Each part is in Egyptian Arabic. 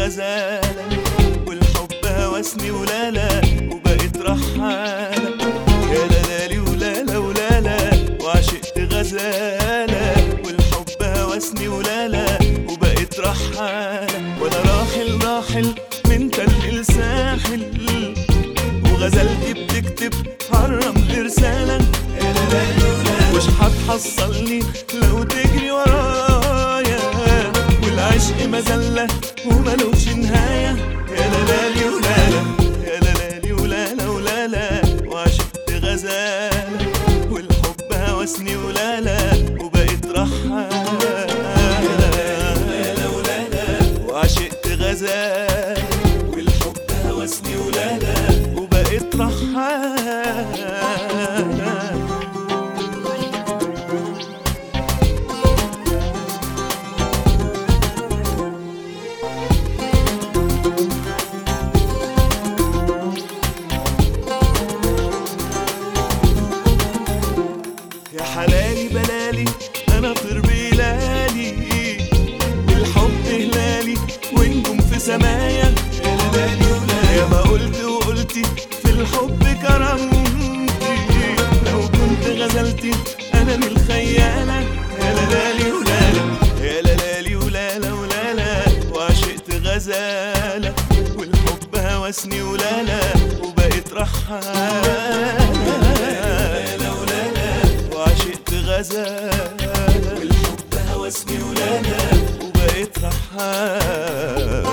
غزالة والحب هوسني ولالا وبقيت رحالة يا لالي ولالا ولالا وعشقت غزالة والحب هوسني ولالا وبقيت رحالة وانا راحل راحل من تل الساحل وغزلتي بتكتب عالرمل رسالة يا لالي ولالا مش هتحصلني لو تجري ورايا والعشق مزلة وملوش نهاية يا لالي ولالا يا لالي ولالا ولالا وعشقت غزالة والحب هوسني ولالا وبقيت رحالة وعشقت غزالة والحب هوسني ولالا وبقيت رحالة يا حلالي بلالي انا طير بلالي والحب هلالي ونجوم في سمايا يا لالي ولالي يا ما قلت وقلتي في الحب كرمتي لو كنت غزلتي انا من الخيالة يا لالي ولالا يا لالي ولالا ولالا وعشقت غزالة والحب هوسني ولالا وبقيت رحالة وعشقت غزالة والحب هوسني ولالا وبقيت رحالة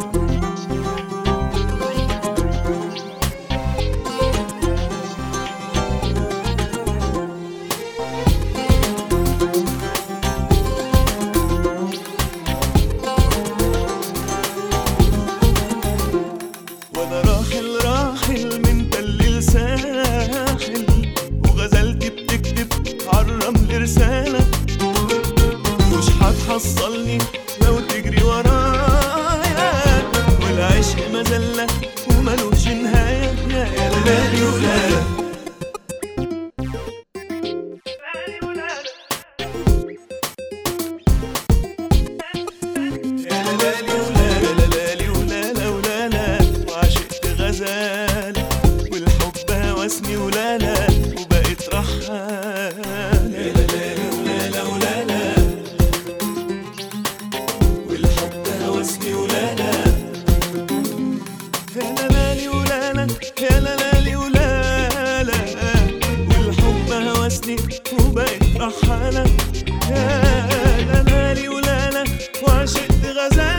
وانا راحل راحل من تل الساحل وغزلتي بتكتب عالرمل رسالة مش هتحصلني لو تجري ورايا والعشق مزلة وملوش نهاية يا يا لالي ولالا يا لالي ولالا لالي ولالا ولالا وعشقت غزالة والحب هوسني ولالا وبقيت رحالة يا لالي ولالا ولالا والحب هوسني ولالا يا لالي ولالا يا لالي ولالا والحب هوسني وبقيت رحالة يا لالي ولالا وعشقت غزالة